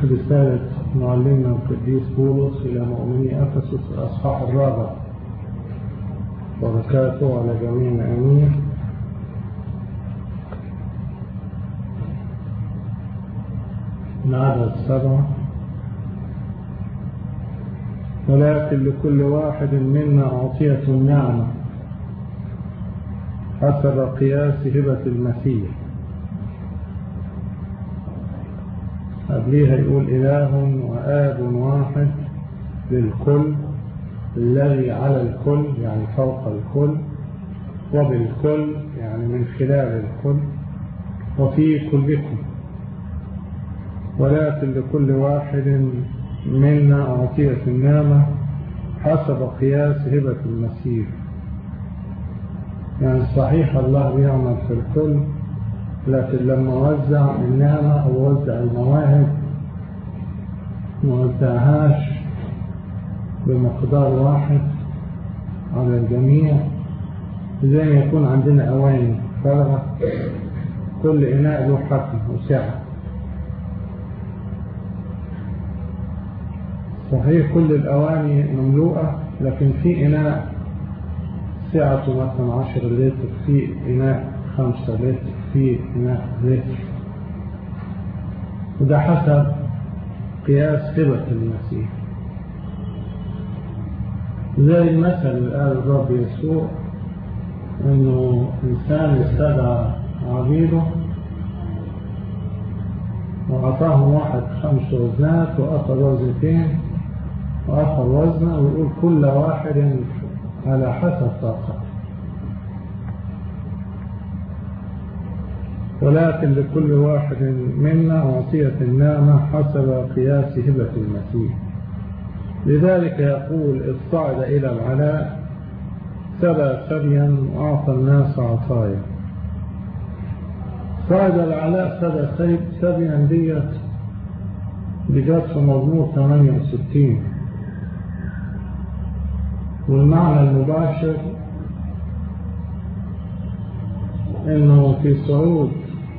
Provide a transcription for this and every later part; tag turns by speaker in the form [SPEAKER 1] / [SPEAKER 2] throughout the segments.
[SPEAKER 1] رسالة معلمنا القديس بولس إلى مؤمني أفسس الأصحاح الرابع وبركاته على جميع آمين العدد سبعة ولكن لكل واحد منا أعطية النعمة حسب قياس هبة المسيح قبليها يقول إله وآب واحد للكل الذي على الكل يعني فوق الكل وبالكل يعني من خلال الكل وفي كلكم ولكن لكل واحد منا أعطية النعمة حسب قياس هبة المسيح يعني صحيح الله بيعمل في الكل لكن لما وزع النعمة أو وزع المواهب ما وزعهاش بمقدار واحد على الجميع زي ما يكون عندنا أواني فارغة كل إناء له حكم وسعة صحيح كل الأواني مملوءة لكن في إناء سعته مثلا عشر لتر في إناء خمسة لتر في إناء لتر وده حسب قياس هبة المسيح زي المثل اللي قال الرب يسوع انه انسان استدعى عبيده واعطاهم واحد خمس وزنات واخذ وزنتين واخذ وزنه ويقول كل واحد على حسب طاقته ولكن لكل واحد منا أعطية النعمة حسب قياس هبة المسيح لذلك يقول إذ صعد إلى العلاء سبى سبيا وأعطى الناس عطايا صعد العلاء سبى سبيا ديت بجات في مضمور 68 والمعنى المباشر انه في صعود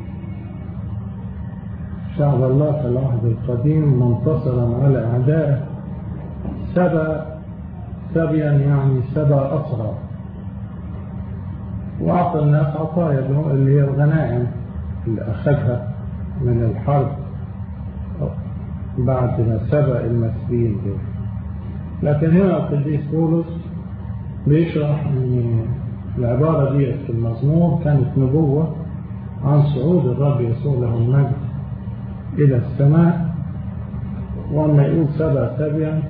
[SPEAKER 1] شعب الله في العهد القديم منتصرا على اعدائه سبى سبيا يعني سبى أصغر وأعطى الناس عطايا اللي هي الغنائم اللي أخذها من الحرب بعد ما سبى المسلمين دول لكن هنا القديس بولس بيشرح ان العبارة دي في المزمور كانت نبوة عن صعود الرب يسوع له المجد إلى السماء وأما يقول سبى سبيا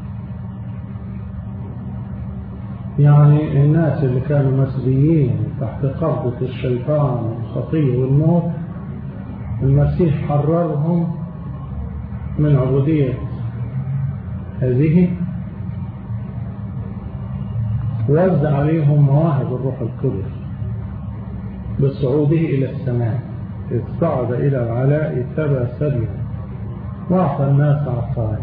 [SPEAKER 1] يعني الناس اللي كانوا مسبيين تحت قبضة الشيطان والخطية والموت المسيح حررهم من عبودية هذه وزع عليهم مواهب الروح القدس بصعوده إلى السماء إذ صعد إلى العلاء سبى سبيا وأعطى الناس عطايا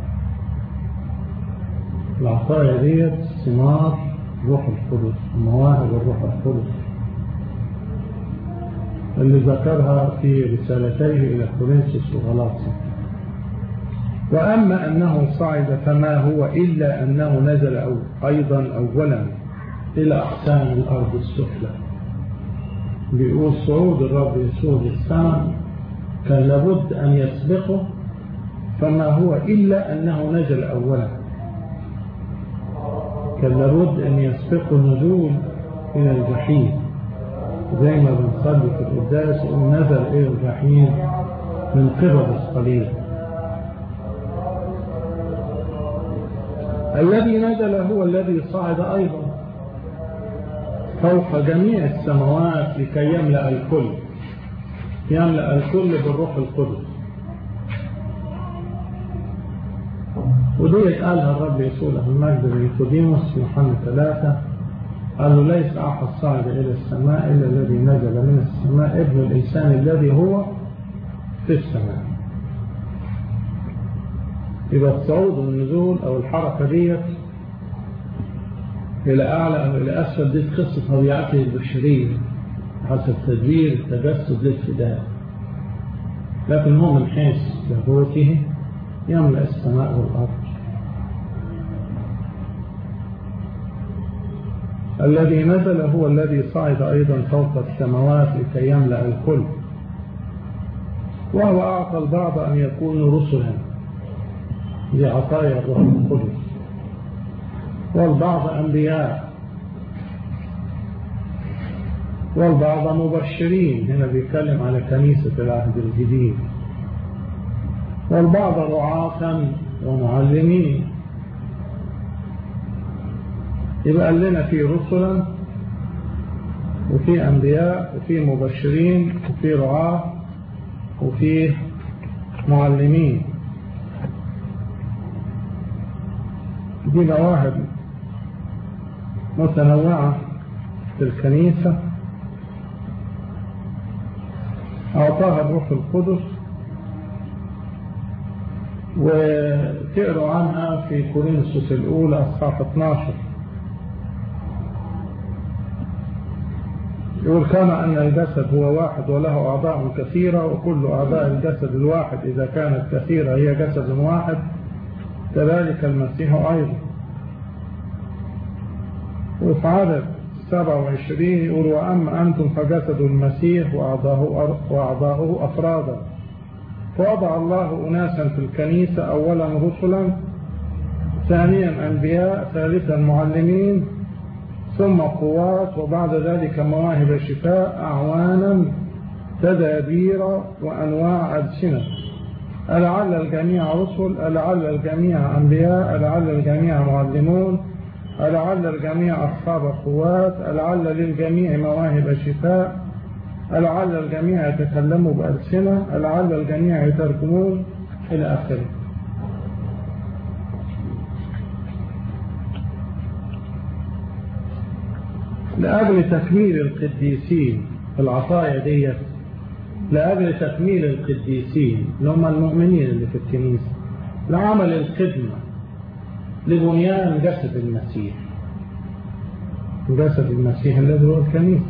[SPEAKER 1] العطايا ديت ثمار روح القدس مواهب الروح القدس اللي ذكرها في رسالتيه إلى كورنثوس وغلاطيا وأما أنه صعد فما هو إلا أنه نزل أو أيضا أولا إلى أقسام الأرض السفلى بيقول صعود الرب يسوع للسماء كان لابد أن يسبقه فما هو إلا أنه نزل أولا كان لابد أن يسبقوا النزول إلى الجحيم زي ما بنصلي في القداس نزل إلى الجحيم من قبل الصليب الذي نزل هو الذي صعد أيضا فوق جميع السماوات لكي يملأ الكل يملأ الكل بالروح القدس وديت قالها الرب يسوع له المجد لنيقوديموس في يوحنا ثلاثة قال له ليس أحد صعد إلى السماء إلا الذي نزل من السماء ابن الإنسان الذي هو في السماء يبقى الصعود والنزول أو الحركة ديت إلى أعلى أو إلى أسفل دي قصة طبيعته البشرية حسب تدبير التجسد للفداء لكن هو من حيث لاهوته يملأ السماء والأرض الذي نزل هو الذي صعد أيضا فوق السماوات لكي يملأ الكل وهو أعطى البعض أن يكونوا رسلا لعطايا الروح القدس والبعض أنبياء والبعض مبشرين هنا بيتكلم على كنيسة العهد الجديد والبعض رعاة ومعلمين يبقى قال لنا في رسلا وفي أنبياء وفي مبشرين وفي رعاة وفي معلمين دي مواهب متنوعة في الكنيسة أعطاها الروح القدس وتقروا عنها في كورنثوس الأولى أصحاح 12 يقول كما أن الجسد هو واحد وله أعضاء كثيرة وكل أعضاء الجسد الواحد إذا كانت كثيرة هي جسد واحد كذلك المسيح أيضا وفي عدد 27 يقول وأما أنتم فجسد المسيح وأعضاؤه أفرادا فوضع الله أناسا في الكنيسة أولا رسلا ثانيا أنبياء ثالثا معلمين ثم قوات وبعد ذلك مواهب شفاء أعوانا تدابير وأنواع ألسنة ألعل الجميع رسل ألعل الجميع أنبياء ألعل الجميع معلمون ألعل الجميع أصحاب قوات ألعل للجميع مواهب شفاء ألعل الجميع يتكلموا بألسنة ألعل الجميع يترجمون إلى آخره لأجل تكميل القديسين العطايا ديت لأجل تكميل القديسين اللي هم المؤمنين اللي في الكنيسة لعمل الخدمة لبنيان جسد المسيح جسد المسيح الذي هو الكنيسة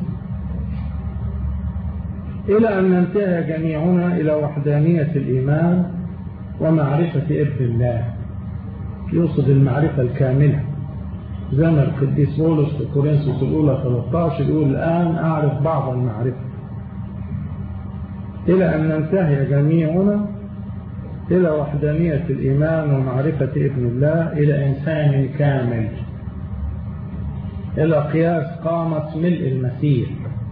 [SPEAKER 1] إلى أن ننتهي جميعنا إلى وحدانية الإيمان ومعرفة ابن الله يقصد المعرفة الكاملة زي ما القديس بولس في كورنثوس الأولى 13 يقول الآن أعرف بعض المعرفة إلى أن ننتهي جميعنا إلى وحدانية الإيمان ومعرفة ابن الله إلى إنسان كامل إلى قياس قامة ملء المسيح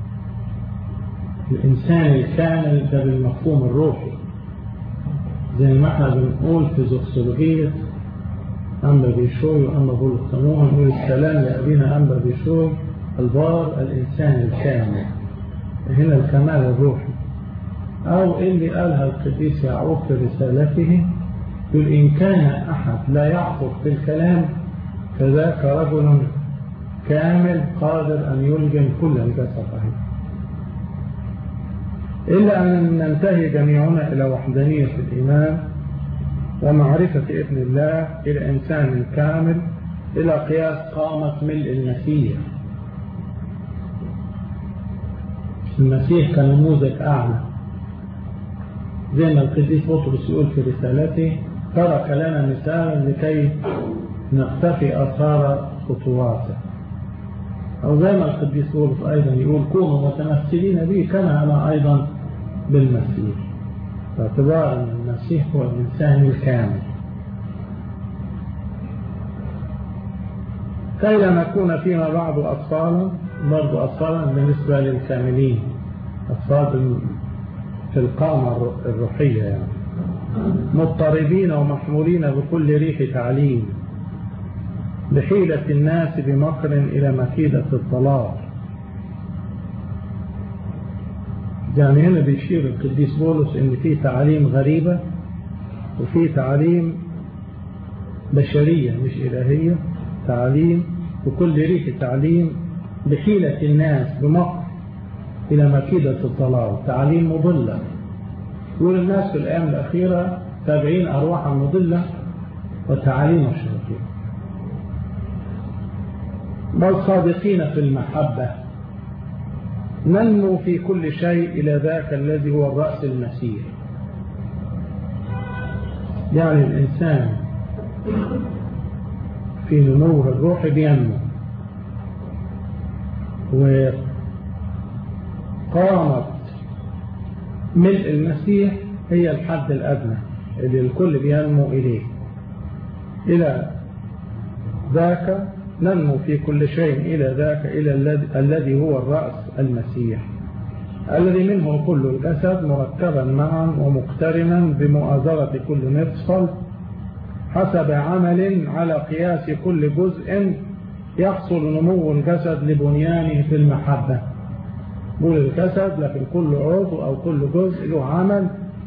[SPEAKER 1] الإنسان الكامل ده بالمفهوم الروحي زي ما احنا بنقول في زوكسولوجية أما بيشوي وأما بولقانون نقول السلام لأبينا أما بيشوي البار الإنسان الكامل هنا الكمال الروحي أو اللي قالها القديس يعقوب في رسالته يقول إن كان أحد لا يعقب في الكلام فذاك رجل كامل قادر أن يلجم كل الجسد إلا أن ننتهي جميعنا إلى وحدانية الإيمان ومعرفة ابن الله إلى إنسان كامل إلى قياس قامة ملء المسيح المسيح كنموذج أعلى زي ما القديس بطرس يقول في رسالته ترك لنا مثالا لكي نقتفي أثار خطواته أو زي ما القديس بولس أيضا يقول كونوا متمثلين به كما أنا أيضا بالمسيح باعتبار أن المسيح هو الإنسان الكامل كي لا نكون فيما بعد أطفالا برضو أطفالا بالنسبة للكاملين أطفال في القامة الروحية يعني مضطربين ومحمولين بكل ريح تعليم بحيلة الناس بمكر إلى مكيدة الضلال يعني هنا بيشير القديس بولس ان في تعاليم غريبة وفي تعاليم بشرية مش إلهية تعاليم وكل ريح تعليم بحيلة الناس بمكر إلى مكيدة الضلال تعاليم مضلة يقول الناس في الأيام الأخيرة تابعين أرواحا مضلة وتعاليم الشياطين بل صادقين في المحبة ننمو في كل شيء إلى ذاك الذي هو الرأس المسيح يعني الإنسان في نموه الروحي بينمو وقامت ملء المسيح هي الحد الأدنى اللي الكل بينمو إليه إلى ذاك ننمو في كل شيء إلى ذاك إلى الذي هو الرأس المسيح الذي منه كل الجسد مركبا معا ومقترنا بمؤازرة كل مفصل حسب عمل على قياس كل جزء يحصل نمو الجسد لبنيانه في المحبة قول الجسد لكن كل عضو أو كل جزء له عمل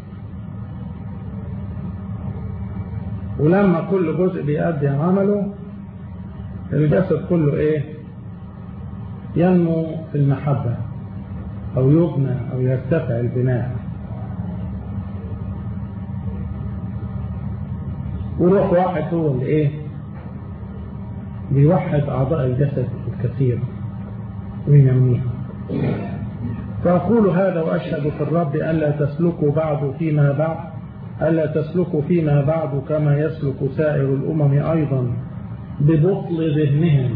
[SPEAKER 1] ولما كل جزء بيأدي عمله الجسد كله ايه ينمو في المحبة او يبنى او يرتفع البناء وروح واحد هو اللي ايه بيوحد اعضاء الجسد الكثير وينميها فأقول هذا وأشهد في الرب ألا تسلكوا بعد فيما بعد ألا تسلكوا فيما بعد كما يسلك سائر الأمم أيضا ببطل ذهنهم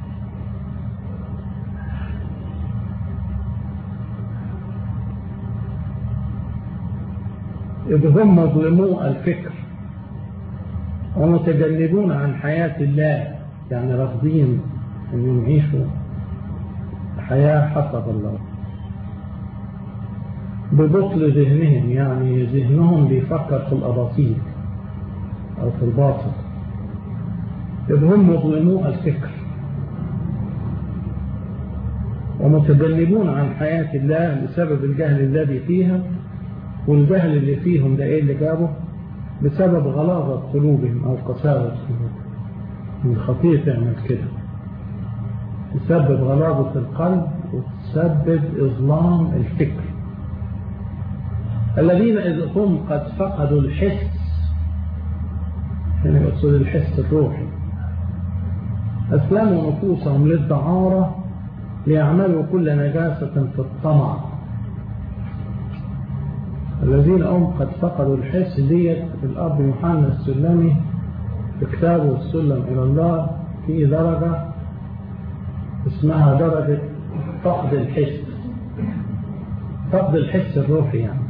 [SPEAKER 1] إذ هم مظلمو الفكر ومتجنبون عن حياة الله يعني رافضين أن يعيشوا حياة حسب الله ببطل ذهنهم يعني ذهنهم بيفكر في الأباطيل أو في الباطل إذ هم مظلمو الفكر ومتجنبون عن حياة الله بسبب الجهل الذي فيها والجهل اللي فيهم ده ايه اللي جابه بسبب غلاظة قلوبهم او قساوة قلوبهم من خطية تعمل كده تسبب غلاظة القلب وتسبب إظلام الفكر الذين إذ هم قد فقدوا الحس هنا يقصد الحس الروحي أسلموا نفوسهم للدعارة ليعملوا كل نجاسة في الطمع الذين هم قد فقدوا الحس ديت الأب يوحنا السلمي في كتابه السلم إلى الله في درجة اسمها درجة فقد الحس فقد الحس الروحي يعني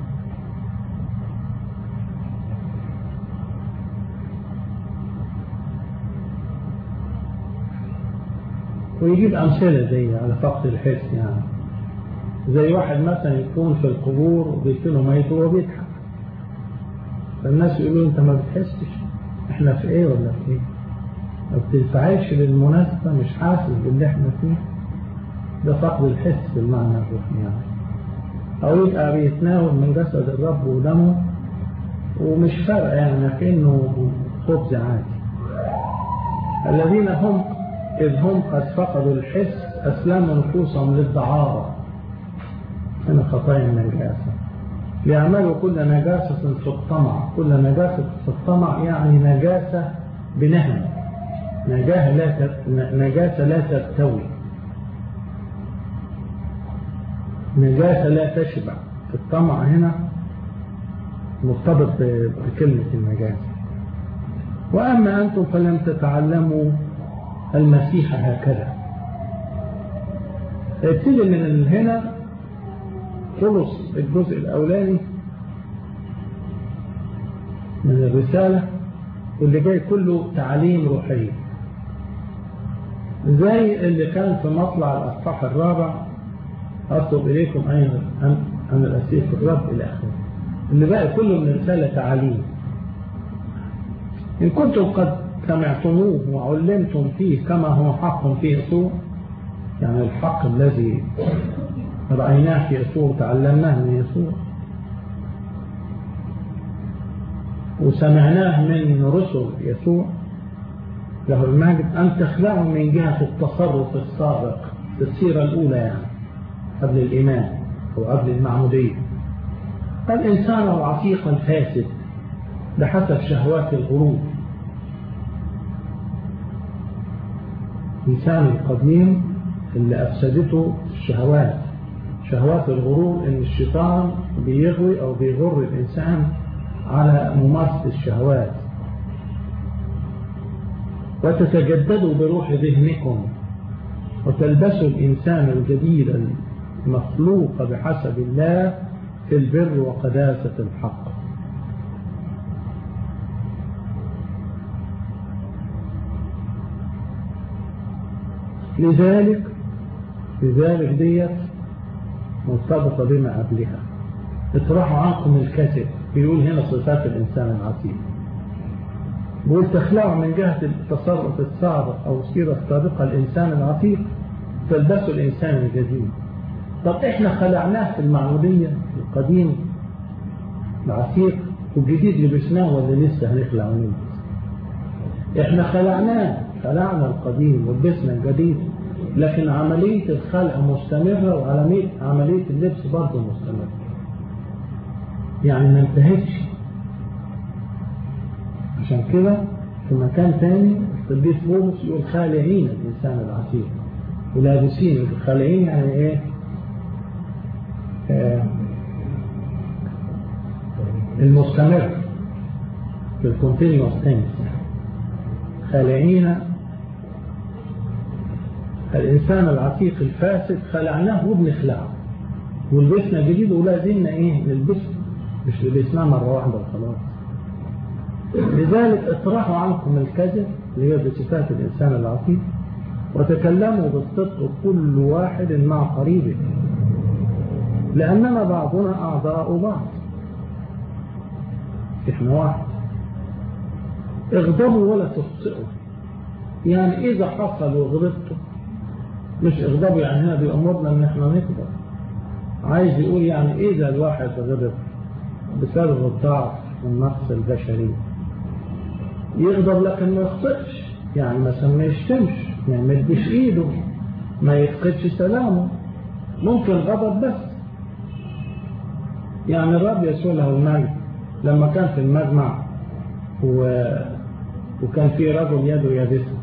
[SPEAKER 1] ويجيب أمثلة زي على فقد الحس يعني زي واحد مثلا يكون في القبور وبيكونه ميت وهو بيضحك فالناس يقولوا انت ما بتحسش احنا في ايه ولا في ايه ما بتنفعلش للمناسبة مش حاسس باللي احنا فيه ده فقد الحس بالمعنى الروحي يعني او يبقى بيتناول من جسد الرب ودمه ومش فارقه يعني كأنه خبز عادي الذين هم إذ هم قد فقدوا الحس أسلموا نفوسهم للدعارة هنا خطايا النجاسة ليعملوا كل نجاسة في الطمع كل نجاسة في الطمع يعني نجاسة بنهم نجاسة لا نجاسة لا تستوي نجاسة لا تشبع الطمع هنا مرتبط بكلمة النجاسة وأما أنتم فلم تتعلموا المسيح هكذا ابتدي من هنا خلص الجزء الأولاني من الرسالة واللي جاي كله تعليم روحي زي اللي كان في مطلع الأصحاح الرابع أطلب إليكم أين أن الأسير في الرب إلى آخره اللي بقى كله من رسالة تعليم إن كنتم قد سمعتموه وعلمتم فيه كما هو حق في يسوع يعني الحق الذي رأيناه في يسوع تعلمناه من يسوع وسمعناه من رسل يسوع له المجد أن تخلعوا من جهة التصرف السابق في السيرة الأولى يعني قبل الإيمان أو قبل المعمودية الإنسان العتيق الفاسد بحسب شهوات الغروب الإنسان القديم اللي أفسدته الشهوات شهوات الغرور إن الشيطان بيغوي أو بيغر الإنسان على ممارسة الشهوات وتتجددوا بروح ذهنكم وتلبسوا الإنسان الجديد المخلوق بحسب الله في البر وقداسة الحق لذلك لذلك ديت مرتبطة بما قبلها اطرحوا عنكم الكذب بيقول هنا صفات الإنسان العتيق بيقول تخلعوا من جهة التصرف السابق أو السيرة السابقة الإنسان العتيق تلبسوا الإنسان الجديد طب إحنا خلعناه في المعمودية القديم العتيق والجديد لبسناه ولا لسه هنخلع ونلبس إحنا خلعناه خلعنا القديم ولبسنا الجديد لكن عملية الخلع مستمرة وعملية اللبس برضه مستمرة يعني ما انتهتش عشان كده في مكان تاني القديس بولس يقول خالعين الإنسان العتيق ولابسين الخالعين يعني ايه آه المستمر في الكونتينيوس تنس خالعين الإنسان العتيق الفاسد خلعناه وبنخلعه ولبسنا جديد ولا زلنا ايه نلبسه مش لبسناه مرة واحدة وخلاص لذلك اطرحوا عنكم الكذب اللي هي بصفات الإنسان العتيق وتكلموا بالصدق كل واحد مع قريبه لأننا بعضنا أعضاء بعض إحنا واحد اغضبوا ولا تخطئوا يعني إذا حصل وغضبتوا مش اغضبوا يعني هنا بيأمرنا ان احنا نغضب عايز يقول يعني اذا الواحد غضب بسبب الضعف والنقص البشري يغضب لكن ما يخطئش يعني مثلا ما يشتمش ما يمدش ايده ما يفقدش سلامه ممكن غضب بس يعني الرب يسوع له المجد لما كان في المجمع و... وكان في رجل يده يابسه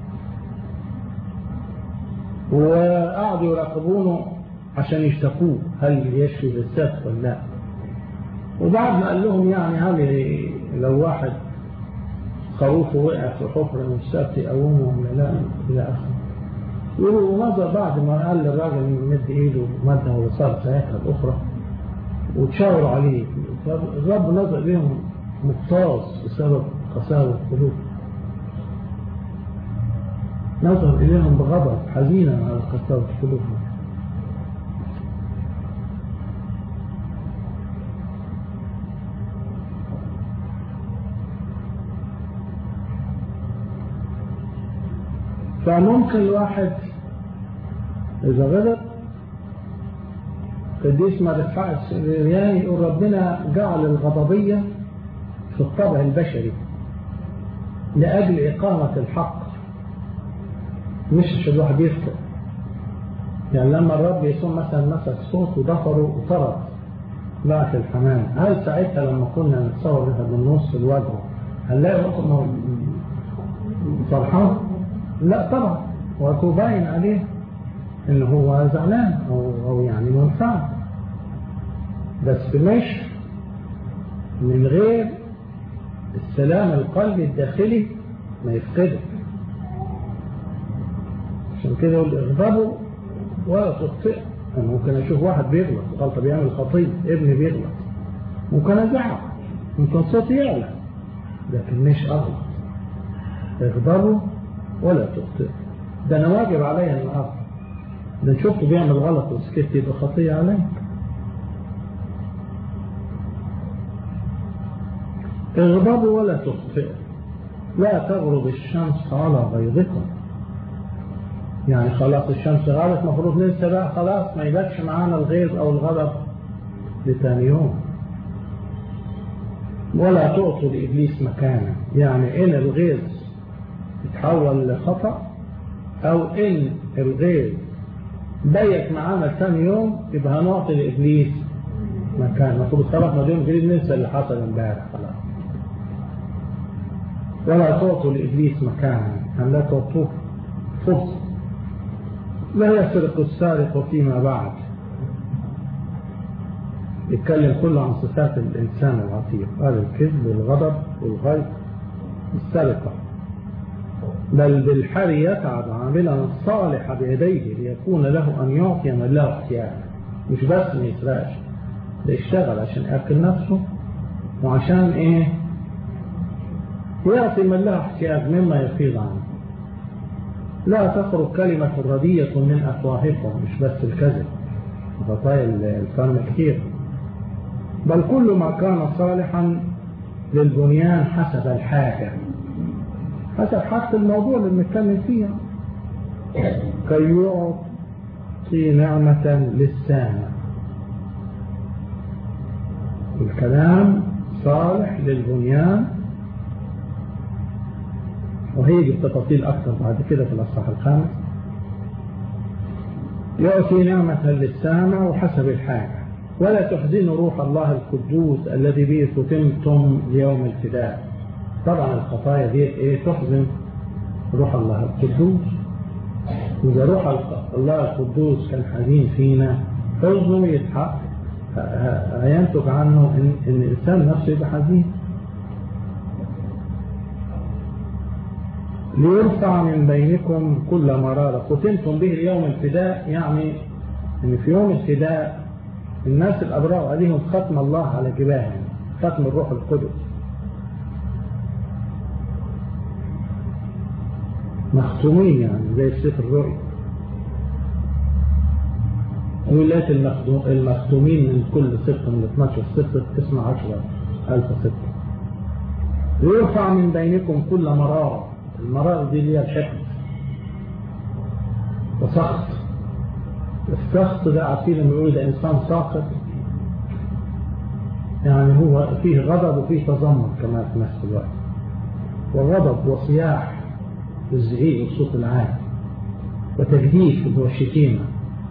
[SPEAKER 1] وقعدوا يراقبونه عشان يشتكوه هل يشفي بالسبت ولا لا وبعد ما قال لهم يعني هل لو واحد خروفه وقع في حفرة من السبت يقومه ولا لا إلى آخره يقولوا ونظر بعد ما قال للراجل يمد ايده ومدها وصار ساعتها الأخرى وتشاوروا عليه فالرب نظر بهم مقتاص بسبب قساوة قلوب نظر إليهم بغضب حزينا على قساوة قلوبهم فممكن الواحد إذا غضب قديس مرفع السرياني يقول ربنا جعل الغضبية في الطبع البشري لأجل إقامة الحق مش عشان الواحد يخطئ يعني لما الرب يسوع مثلا مسك صوت وضفره وطرد بعت الحمام هل ساعتها لما كنا نتصور لها من نص الوجه هنلاقي رقم فرحان؟ لا طبعا وهو باين عليه ان هو زعلان او, أو يعني منفعل بس مش من غير السلام القلبي الداخلي ما يفقده عشان كده يقول اغضبوا ولا تخطئ انا ممكن اشوف واحد بيغلط غلطه بيعمل خطيه ابني بيغلط ممكن ازعق ممكن صوتي يعلى لكن مش اغلط اغضبوا ولا تخطئ ده انا واجب عليا ان اغضب ده شفته بيعمل غلط وسكت يبقى خطيه عليا اغضبوا ولا تخطئوا لا تغرب الشمس على غيظكم يعني خلاص الشمس غابت مفروض ننسى بقى خلاص ما يبقاش معانا الغيظ او الغضب لتاني يوم ولا تعطوا لابليس مكانه يعني ان الغيظ يتحول لخطا او ان الغيظ بيت معانا ثاني يوم يبقى هنعطي لابليس مكان المفروض خلاص ما دون جديد ننسى اللي حصل امبارح خلاص ولا تعطوا لابليس مكانا ان لا تعطوه فرصه لا يسرق السارق فيما بعد يتكلم كله عن صفات الإنسان العتيق قال الكذب والغضب والغيظ والسرقة بل بالحري يتعب عاملا الصالح بيديه ليكون له أن يعطي من له احتياج مش بس ما يسرقش ده يشتغل عشان يأكل نفسه وعشان إيه يعطي من له احتياج مما يفيض عنه لا تخرج كلمة ردية من أفواهكم مش بس الكذب خطايا الفم كثير بل كل ما كان صالحا للبنيان حسب الحاجة حسب حتى الموضوع اللي بنتكلم فيه كي يعطي نعمة للسامع الكلام صالح للبنيان وهيجي بتفاصيل أكثر بعد كده في الأصحاح الخامس يعطي نعمة للسامع وحسب الحاجة ولا تحزنوا روح الله القدوس الذي به ختمتم ليوم الفداء طبعا الخطايا دي ايه تحزن روح الله القدوس إذا روح الله القدوس كان حزين فينا حزنه يتحق هينتج عنه إن, إن الإنسان نفسه يبقى حزين ليرفع من بينكم كل مرارة ختمتم به اليوم الفداء يعني ان في يوم الفداء الناس الأبرار عليهم ختم الله على جباههم ختم الروح القدس مختومين يعني زي سفر الرؤيا ولاة المختومين من كل ستة من 12 ستة اسمها 10 ألف ستة ليرفع من بينكم كل مرارة المرارة دي اللي هي الحقد وسخط السخط ده عارفين لما يقول ده إنسان ساقط يعني هو فيه غضب وفيه تذمر كمان في نفس الوقت وغضب وصياح والزعيق والصوت العالي وتجديد اللي هو الشتيمة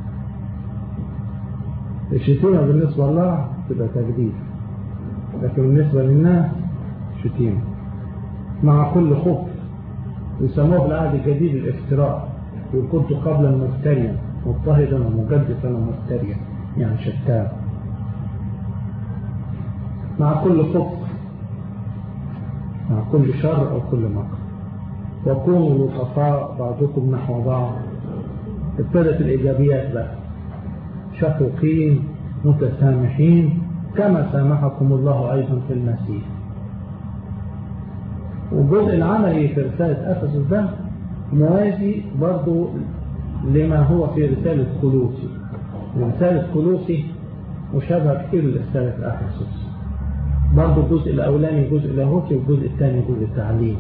[SPEAKER 1] الشتيمة بالنسبة لله تبقى تجديد لكن بالنسبة للناس شتيمة مع كل خبث يسموه في العهد الجديد الافتراء يقول كنت قبلا مفتريا مضطهدا ومجدفا ومفتريا يعني شتان مع كل خبث مع كل شر أو كل مكر وكونوا لطفاء بعضكم نحو بعض ابتدت الإيجابيات بقى شفوقين متسامحين كما سامحكم الله أيضا في المسيح والجزء العملي في رسالة أفسس ده موازي برضو لما هو في رسالة كلوسي رسالة كلوسي مشابه كثير لرسالة أفسس برضو الجزء الأولاني جزء لاهوتي والجزء الثاني جزء تعليم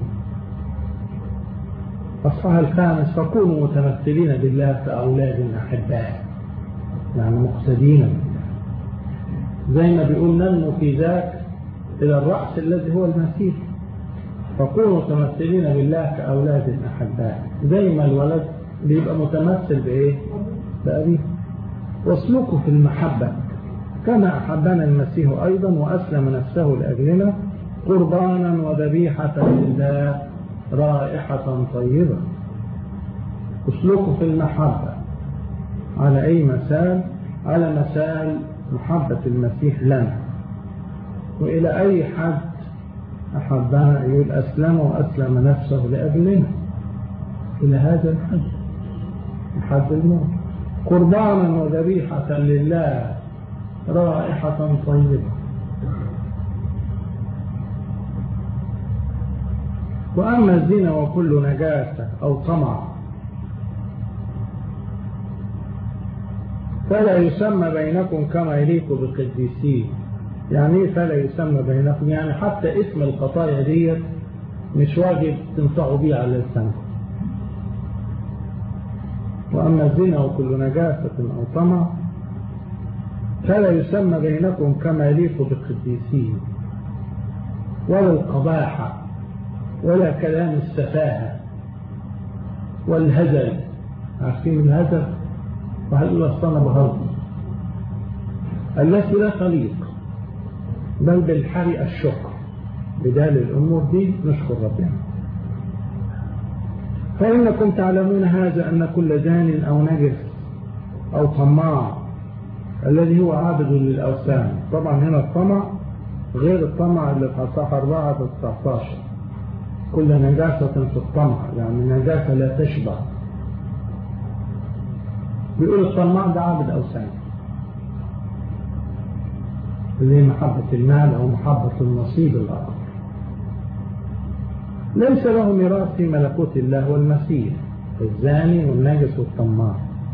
[SPEAKER 1] الصح الخامس فكونوا متمثلين بالله كأولاد أحباء يعني مقتدين زي ما بيقول ننمو في ذاك إلى الرأس الذي هو المسيح فكونوا متمثلين بالله كأولاد أحباء زي ما الولد بيبقى متمثل بإيه؟ بأبيه واسلكوا في المحبة كما أحبنا المسيح أيضا وأسلم نفسه لأجلنا قربانا وذبيحة لله رائحة طيبة اسلكوا في المحبة على أي مثال على مثال محبة المسيح لنا وإلى أي حد أحبنا يقول أسلم وأسلم نفسه لأجلنا إلى هذا الحد الحد الموت قربانا وذبيحة لله رائحة طيبة وأما الزنا وكل نجاسة أو طمع فلا يسمى بينكم كما يليق بالقديسين يعني ايه فلا يسمى بينكم يعني حتى اسم الخطايا ديت مش واجب تنصحوا بيه على لسانكم وأما الزنا وكل نجاسة أو طمع فلا يسمى بينكم كما يليق بالقديسين ولا القباحة ولا كلام السفاهة والهزل عارفين الهزل وهل يقول أصلا بهرب التي لا تليق بل بالحري الشكر بدال الأمور دي نشكر ربنا فإنكم تعلمون هذا أن كل زان أو نجس أو طماع الذي هو عابد للأوثان طبعا هنا الطمع غير الطمع اللي في أصحاح 4 19 كل نجاسة في الطمع يعني نجاسة لا تشبع بيقول الطماع ده عابد أوثان اللي هي محبة المال أو محبة النصيب الآخر ليس له ميراث في ملكوت الله والمسيح الزاني والنجس والطماع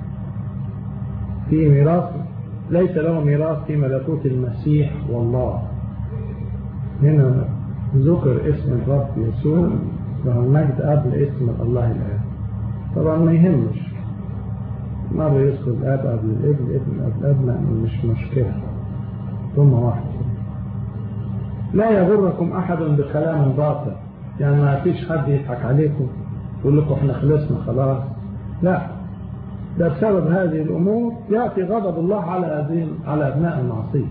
[SPEAKER 1] في ميراث ليس له ميراث في ملكوت المسيح والله هنا ذكر اسم الرب يسوع له المجد قبل اسم الله الآب طبعا ما يهمش مرة يذكر الآب قبل الابن الابن قبل الأب مش مشكلة ثم واحد لا يغركم أحد بكلام باطل يعني ما فيش حد يضحك عليكم يقول لكم احنا خلصنا خلاص لا ده بسبب هذه الأمور يأتي غضب الله على هذه على أبناء المعصية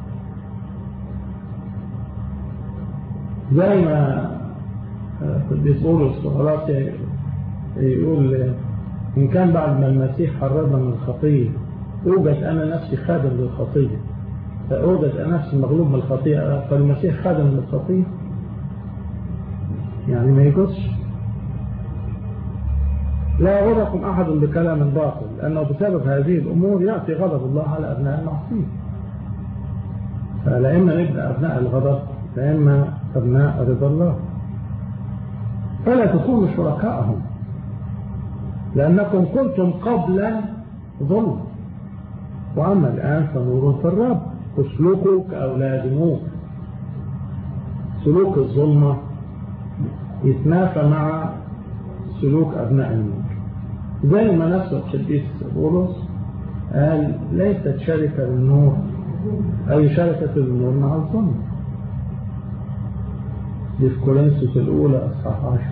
[SPEAKER 1] زي ما قديس بولس خلاص يقول إن كان بعد ما المسيح حررنا من الخطية أوجد أنا نفسي خادم للخطية فأوجد أنا نفسي مغلوب من الخطية فالمسيح خادم للخطية يعني ما يجوزش لا يغركم أحد بكلام باطل لأنه بسبب هذه الأمور يأتي غضب الله على أبناء المعصية فلا إما نبدأ أبناء الغضب لا إما أبناء رضا الله فلا تكونوا شركاءهم لأنكم كنتم قبل ظلم وأما الآن فنور في الرب اسلكوا كأولاد نور سلوك الظلمة يتنافى مع سلوك أبناء النور زي ما نفس القديس بولس قال ليست شركة للنور أي شركة للنور مع الظلم دي في كورنثوس الأولى أصحاح 10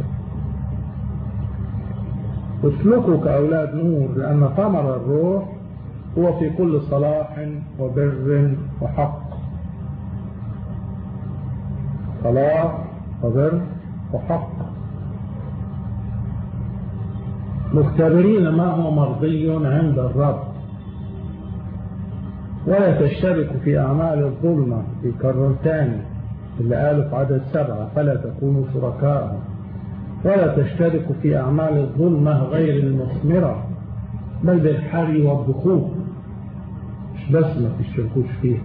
[SPEAKER 1] اسلكوا كأولاد نور لأن ثمر الروح هو في كل صلاح وبر وحق صلاح وبر وحق مختبرين ما هو مرضي عند الرب ولا تشتركوا في أعمال الظلمة في كرنتاني اللي قالوا في عدد سبعة فلا تكونوا شركاء ولا تشتركوا في أعمال الظلمة غير المثمرة بل بالحري والبخور مش بس ما تشتركوش فيها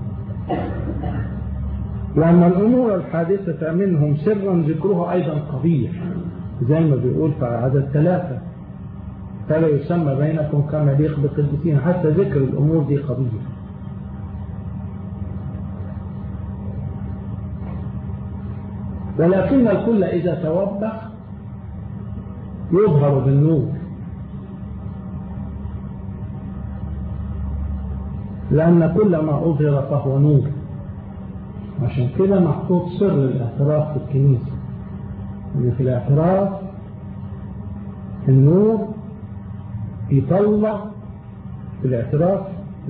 [SPEAKER 1] وأن الأمور الحادثة منهم سرا ذكرها أيضا قبيح زي ما بيقول في عدد ثلاثة فلا يسمى بينكم كما يليق بالقديسين حتى ذكر الأمور دي قبيح ولكن الكل إذا توبخ يظهر بالنور لأن كل ما أظهر فهو نور عشان كده محطوط سر الاعتراف في الكنيسة إن في الاعتراف النور يطلع في الاعتراف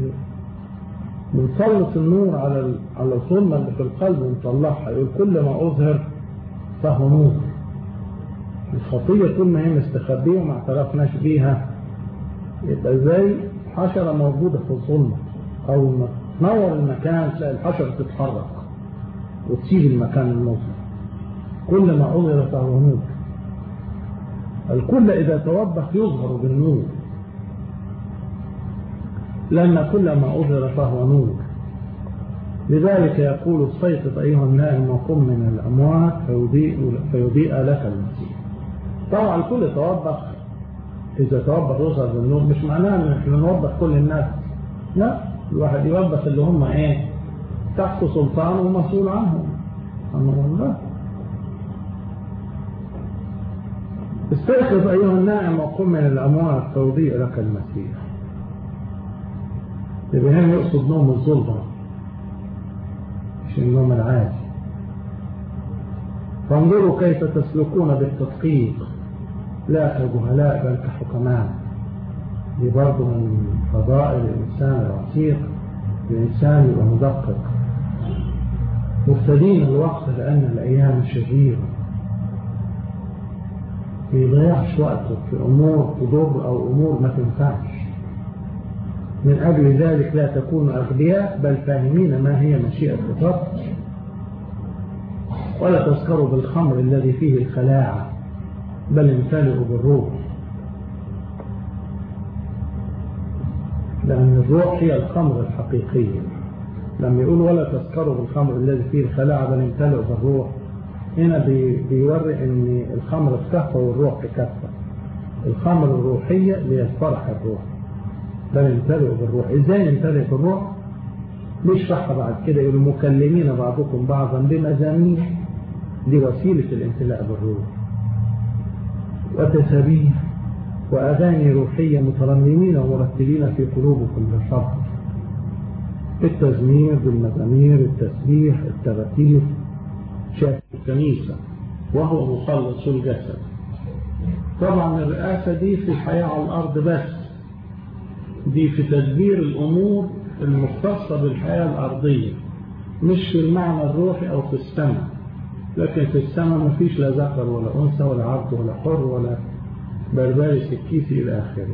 [SPEAKER 1] بنسلط النور على على الظلمة اللي في القلب ونطلعها يقول كل ما أظهر فهو نور الخطية طول ما هي مستخبية وما اعترفناش بيها يبقى زي حشرة موجودة في الظلمة أول ما تنور المكان تلاقي الحشرة تتحرك وتسيب المكان المظلم كل ما أظهر فهو نور الكل إذا توبخ يظهر بالنور لأن كل ما أظهر فهو نور لذلك يقول استيقظ أيها النائم وقم من الأموات فيضيء, فيضيء لك المسيح طبعا الكل توبخ إذا توبخ يظهر بالنور مش معناه أن احنا نوبخ كل الناس لا الواحد يوبخ اللي هم إيه تحت سلطان ومسؤول عنهم أمر الله استيقظ أيها النائم وقم من الأموات فيضيء لك المسيح يبقى هنا يقصد نوم الظلمة مش النوم العادي فانظروا كيف تسلكون بالتدقيق لا كجهلاء بل كحكماء دي برضه من فضائل الإنسان العتيق الإنسان يبقى مدقق مفتدين الوقت لأن الأيام شريرة ما يضيعش وقته في أمور تضر أو أمور ما تنفعش من أجل ذلك لا تكونوا أغبياء بل فاهمين ما هي مشيئة الرب ولا تسكروا بالخمر الذي فيه الخلاعة بل امتلئوا بالروح لأن الروح هي الخمر الحقيقية لما يقول ولا تسكروا بالخمر الذي فيه الخلاعة بل امتلئوا بالروح هنا بيوري ان الخمر في كفة والروح في كفة الخمر الروحية اللي هي الفرح الروح بل امتلئوا بالروح ازاي نمتلئ بالروح بيشرحها بعد كده يقول مكلمين بعضكم بعضا بمزامير دي وسيلة الامتلاء بالروح وتسابيح وأغاني روحية مترنمين ومرتبين في قلوبكم بالصبر التزمير بالمزامير التسبيح التراتيب شاف الكنيسة وهو مخلص الجسد طبعا الرئاسة دي في الحياة على الأرض بس دي في تدبير الأمور المختصة بالحياة الأرضية مش في المعنى الروحي أو في السماء لكن في السماء ما فيش لا ذكر ولا أنثى ولا عبد ولا حر ولا بربري سكيتي إلى آخره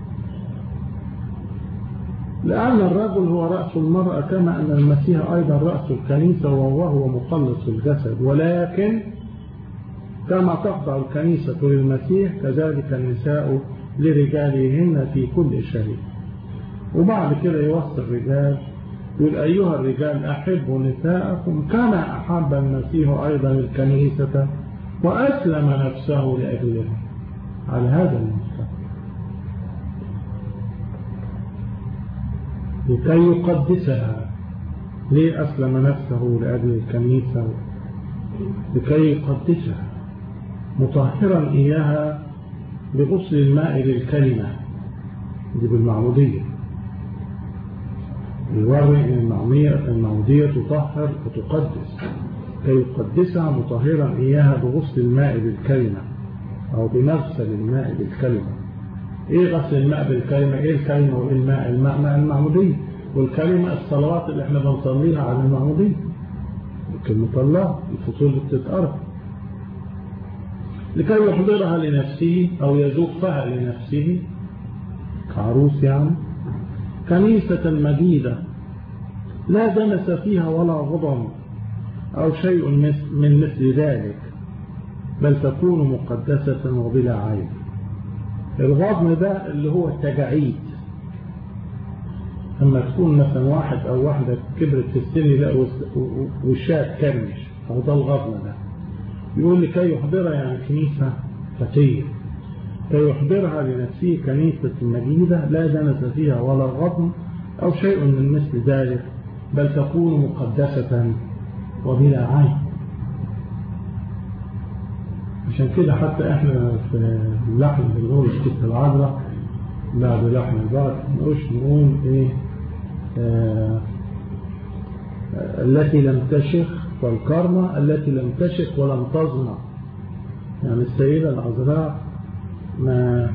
[SPEAKER 1] لأن الرجل هو رأس المرأة كما أن المسيح أيضا رأس الكنيسة وهو مخلص الجسد ولكن كما تخضع الكنيسة للمسيح كذلك النساء لرجالهن في كل شيء وبعد كده يوصي الرجال يقول أيها الرجال أحبوا نساءكم كما أحب المسيح أيضا الكنيسة وأسلم نفسه لأجلها على هذا المستوى لكي يقدسها ليه أسلم نفسه لأجل الكنيسة لكي يقدسها مطهرا إياها بغسل الماء للكلمة دي بالمعمودية الوري ان المعمودية, المعمودية تطهر وتقدس كي يقدسها مطهرا إياها بغسل الماء بالكلمة أو بمغسل الماء بالكلمة إيه غسل الماء بالكلمة إيه الكلمة وإيه الماء الماء ماء المعمودية والكلمة الصلوات اللي احنا بنصليها على المعمودية كلمة الله الفصول اللي بتتقرب لكي يحضرها لنفسه أو يزفها لنفسه كعروس يعني كنيسة مجيدة لا دنس فيها ولا غضن أو شيء من مثل ذلك بل تكون مقدسة وبلا عيب الغضن ده اللي هو التجاعيد أما تكون مثلا واحد أو واحدة كبرت في السن لا وشها تكرمش أو ده الغضن ده يقول لكي يحضرها يعني كنيسة فتية كي يحضرها لنفسه كنيسة مجيدة لا دنس فيها ولا غضن أو شيء من مثل ذلك بل تكون مقدسة وبلا عين عشان كده حتى احنا في اللحن بنقول الست العذراء بعد لحن البركة نقولش نقول ايه آه التي لم تشخ والكرمة التي لم تشخ ولم تظمأ يعني السيدة العذراء ما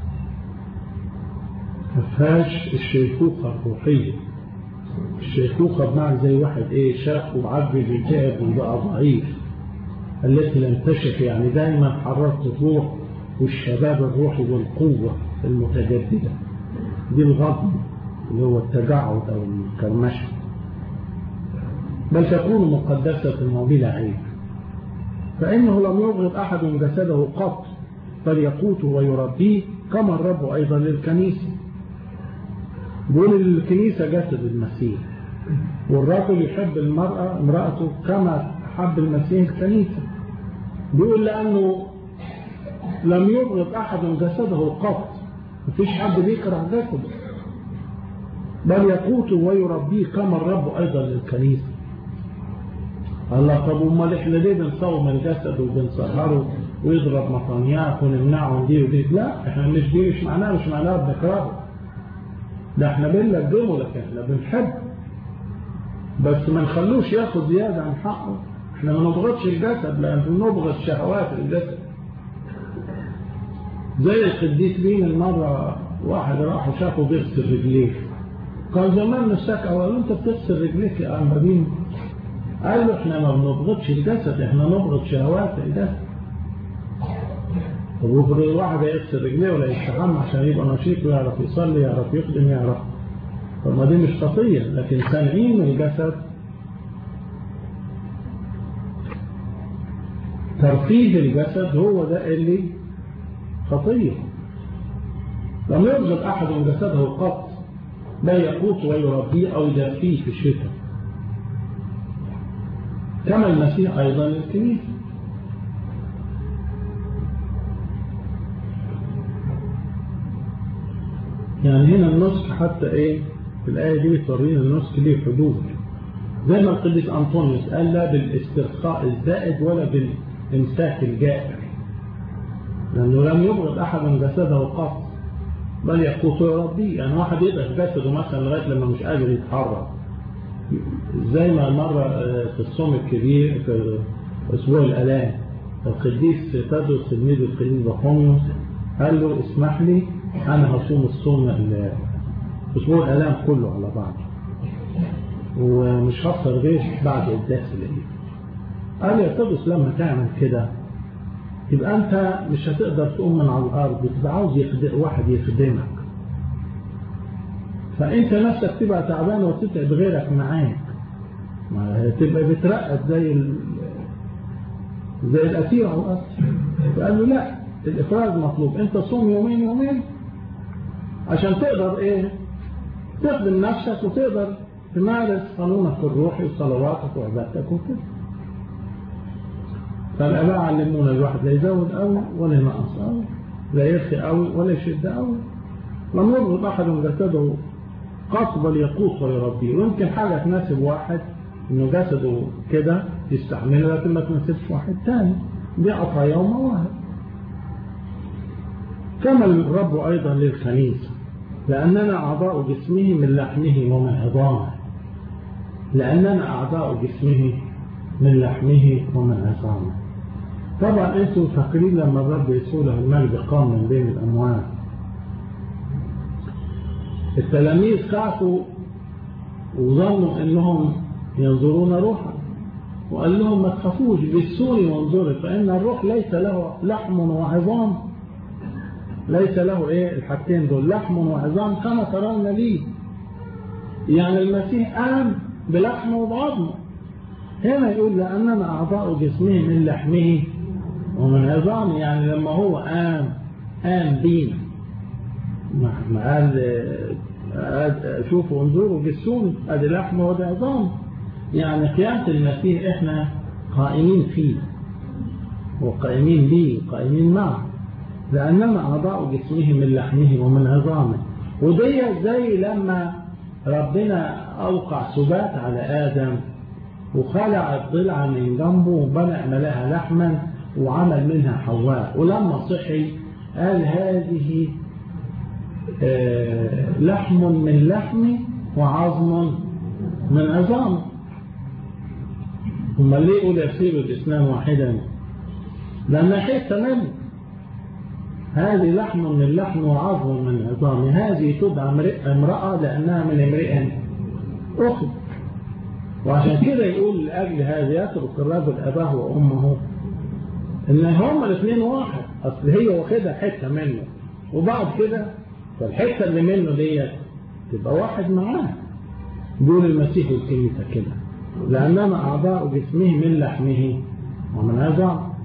[SPEAKER 1] مفهاش الشيخوخة الروحية الشيخوخة بمعنى زي واحد ايه شاخ وعجل الجاب وبقى ضعيف التي لم تشف يعني دايما حررت الروح والشباب الروحي والقوة المتجددة دي الغضب اللي هو التجعد أو الكرمشة بل تكون مقدسة وبلا عيب فإنه لم يبغض أحد جسده قط بل يقوته ويربيه كما الرب أيضا للكنيسة بيقول الكنيسة جسد المسيح والرجل يحب المرأة امرأته كما حب المسيح الكنيسة بيقول لأنه لم يبغض أحد جسده قط مفيش حد بيكره جسده بل يقوته ويربيه كما الرب أيضا للكنيسة الله طب امال احنا ليه بنصوم الجسد وبنسهره ويضرب مطانيات ونمنعه دي ودي لا احنا مش دي مش معناها مش معناها بنكرهه ده احنا بنلجمه لكن احنا بنحب بس ما نخلوش ياخد زيادة عن حقه احنا ما نضغطش الجسد لان نبغض شهوات الجسد زي القديس بين المرة واحد راح وشافه بيغسل رجليه كان زمان مساك قالوا انت بتغسل رجليك يا عم بين قال له احنا ما بنضغطش الجسد احنا نبغض شهوات الجسد طب واحد يغسل رجليه ولا يستحمى عشان يبقى نشيط ويعرف يصلي يعرف يخدم يعرف طب ما دي مش خطية لكن تنعيم الجسد ترفيه الجسد هو ده اللي خطية لم يرزق أحد جسده قط لا يقوت ويربيه أو يدفيه في الشتاء كما المسيح أيضا للكنيسة يعني هنا النسك حتى ايه في الآية دي بتورينا النسك ليه حدود زي ما القديس أنطونيوس قال لا بالاسترخاء الزائد ولا بالإمساك الجائر لأنه لم يبغض أحد جسده قط بل يقوت ويربيه يعني واحد يبقى جسده مثلا لغاية لما مش قادر يتحرك زي ما مرة في الصوم الكبير في أسبوع الآلام القديس تدرس تلميذ القديس بخوميوس قال له اسمح لي أنا هصوم الصوم أسبوع الآلام كله على بعضه ومش هفطر غير بعد الدرس العيد قال يا تدرس لما تعمل كده يبقى أنت مش هتقدر تقوم من على الأرض بتبقى عاوز يخدم واحد يخدمك فأنت نفسك تبقى تعبان وتتعب غيرك معاك تبقى بترقد زي ال... زي الأسير على الأرض فقال له لا الإفراز مطلوب أنت صوم يومين يومين عشان تقدر إيه تخدم نفسك وتقدر تمارس قانونك الروحي وصلواتك وعبادتك وكده فالآباء علمونا الواحد لا يزود أوي ولا ينقص أوي لا يرخي أوي ولا يشد أوي لم يربط أحد جسده قط بل يقوس ويربيه ويمكن حاجة تناسب واحد إنه جسده كده يستحمله لكن ما تناسبش واحد تاني دي عطايا ومواهب كما الرب أيضا للكنيسة لأننا أعضاء جسمه من لحمه ومن عظامه لأننا أعضاء جسمه من لحمه ومن عظامه طبعا انتم فاكرين لما الرب يسوع له المجد قام من بين الأموات التلاميذ خافوا وظنوا انهم ينظرون روحا وقال لهم ما تخافوش بسوني وانظروا فإن الروح ليس له لحم وعظام ليس له ايه الحاجتين دول لحم وعظام كما ترون لي يعني المسيح قام بلحمه وبعظمه هنا يقول لأننا أعضاء جسمه من لحمه ومن عظامه يعني لما هو قام قام بينا ما قال شوفوا انظروا جسون ادي لحمه وادي عظام يعني قيامة المسيح احنا قائمين فيه وقائمين به قائمين معه لأننا أعضاء جسمه من لحمه ومن عظامه ودي زي لما ربنا أوقع سبات على آدم وخلع الضلع من جنبه وبنى ملاها لحما وعمل منها حواء ولما صحي قال هذه لحم من لحمي وعظم من عظام هم ليه يقول يصير الإسلام واحدا لأن حتة منه هذه لحم من لحم وعظم من عظام هذه تدعى امرأة لأنها من امرئ أخذ وعشان كده يقول لأجل هذا يترك الرجل أباه وأمه إن هما الاثنين واحد أصل هي واخدها حتة منه وبعد كده فالحتة اللي منه ديت تبقى واحد معاه دول المسيح والكنيسة كده لأننا أعضاء جسمه من لحمه ومن عظام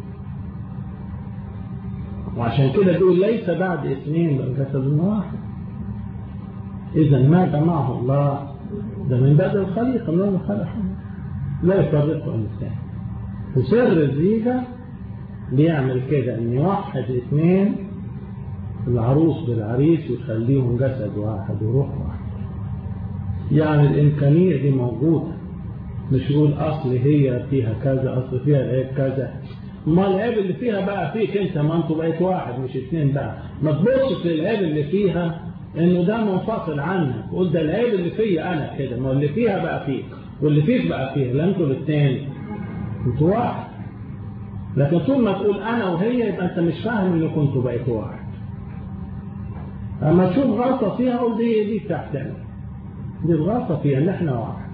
[SPEAKER 1] وعشان كده بيقول ليس بعد اثنين بل جسد واحد إذا ما جمعه الله ده من بعد الخليقة من الخلق لا يفرقه إنسان وسر الزيجة بيعمل كده إن يوحد اثنين العروس بالعريس ويخليهم جسد واحد وروح واحد يعني الإمكانية دي موجودة مش يقول أصل هي فيها كذا أصل فيها العيب كذا ما العيب اللي فيها بقى فيك انت ما انتوا بقيت واحد مش اثنين بقى ما تبصش للعيب اللي فيها انه ده منفصل عنك قول ده العيب اللي فيا انا كده ما اللي فيها بقى فيك واللي فيك بقى فيها لا انتوا الاثنين انتوا واحد لكن طول ما تقول انا وهي يبقى انت مش فاهم ان كنتوا بقيتوا واحد اما تشوف غلطه فيها قول دي دي بتاعتنا دي الغلطه فيها ان احنا واحد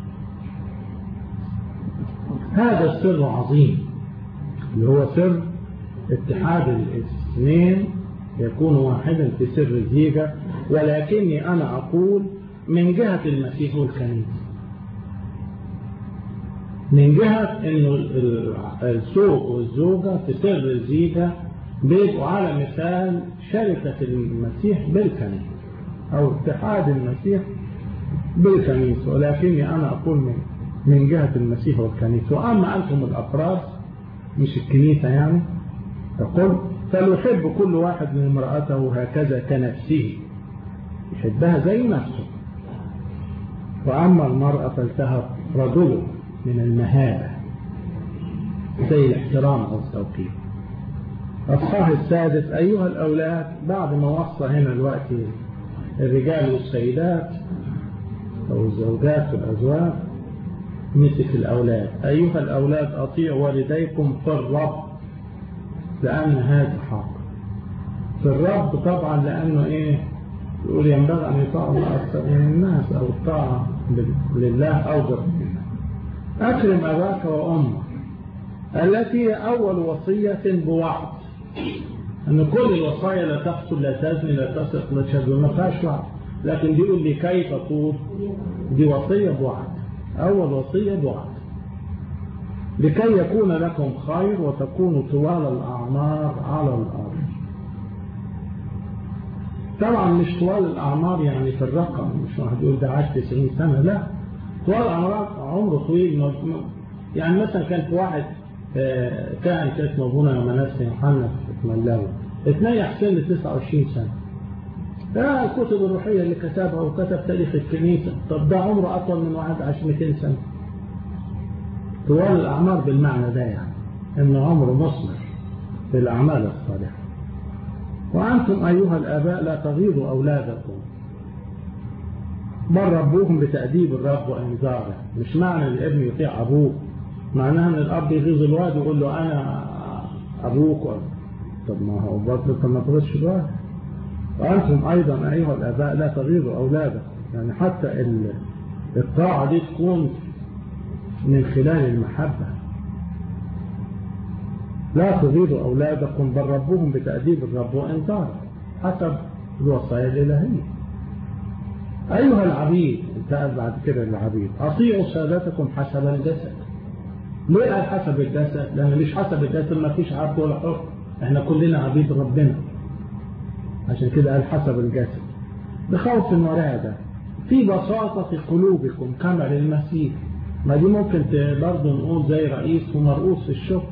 [SPEAKER 1] هذا السر عظيم اللي هو سر اتحاد الاثنين يكون واحدا في سر الزيجة ولكني أنا أقول من جهة المسيح والكنيسة من جهة انه الزوج والزوجة في سر الزيجة بيبقوا على مثال شركة المسيح بالكنيسة او اتحاد المسيح بالكنيسة ولكني انا اقول من, من جهة المسيح والكنيسة واما انتم الافراد مش الكنيسة يعني تقول فليحب كل واحد من امرأته هكذا كنفسه يحبها زي نفسه وأما المرأة فلتهب رجله من المهابة زي الاحترام أو التوقير الصح السادس أيها الأولاد بعد ما وصى هنا الوقت الرجال والسيدات أو الزوجات والأزواج مسك الأولاد أيها الأولاد أطيعوا والديكم في الرب لأن هذا حق في الرب طبعا لأنه إيه يقول ينبغي أن يطاع الله أكثر من الناس أو الطاعة لله أو بربنا أكرم أباك وأمك التي هي أول وصية بوعد أن كل الوصايا لا تقتل لا تزني لا تسرق لا تشهد ما فيهاش وعد لكن بيقول لي كيف تطول دي وصية بوعد أول وصية بوعد لكي يكون لكم خير وتكونوا طوال الأعمار على الأرض طبعا مش طوال الأعمار يعني في الرقم مش واحد يقول ده عاش 90 سنة لا طوال الأعمار عمره طويل يعني مثلا كان في واحد كان اسمه ابونا مناس يوحنا في ملاوي اتنيح سن 29 سنة ده الكتب الروحية اللي كتبها وكتب تاريخ الكنيسة طب ده عمره أطول من واحد عاش 200 سنة طوال الأعمار بالمعنى ده يعني إن عمره مثمر في الأعمال الصالحة وأنتم أيها الآباء لا تغيظوا أولادكم بل ربوهم بتأديب الرب وإنذاره مش معنى أن الابن يطيع أبوه معناها أن الأب يغيظ الواد ويقول له أنا أبوك طب ما هو برضه ما تغيظش الواد وأنتم أيضا أيها الآباء لا تغيظوا أولادكم يعني حتى الطاعة دي تكون من خلال المحبة لا تغيظوا أولادكم بل ربوهم بتأديب الرب وإنذاره حسب الوصايا الإلهية أيها العبيد انتقل بعد كده للعبيد أطيعوا سادتكم حسب الجسد ليه قال حسب الجسد؟ لأن مش حسب الجسد ما فيش عبد ولا حر احنا كلنا عبيد ربنا عشان كده قال حسب الجسد بخوف ورعدة في بساطة في قلوبكم كما للمسيح ما دي ممكن برضه نقول زي رئيس ومرؤوس في الشغل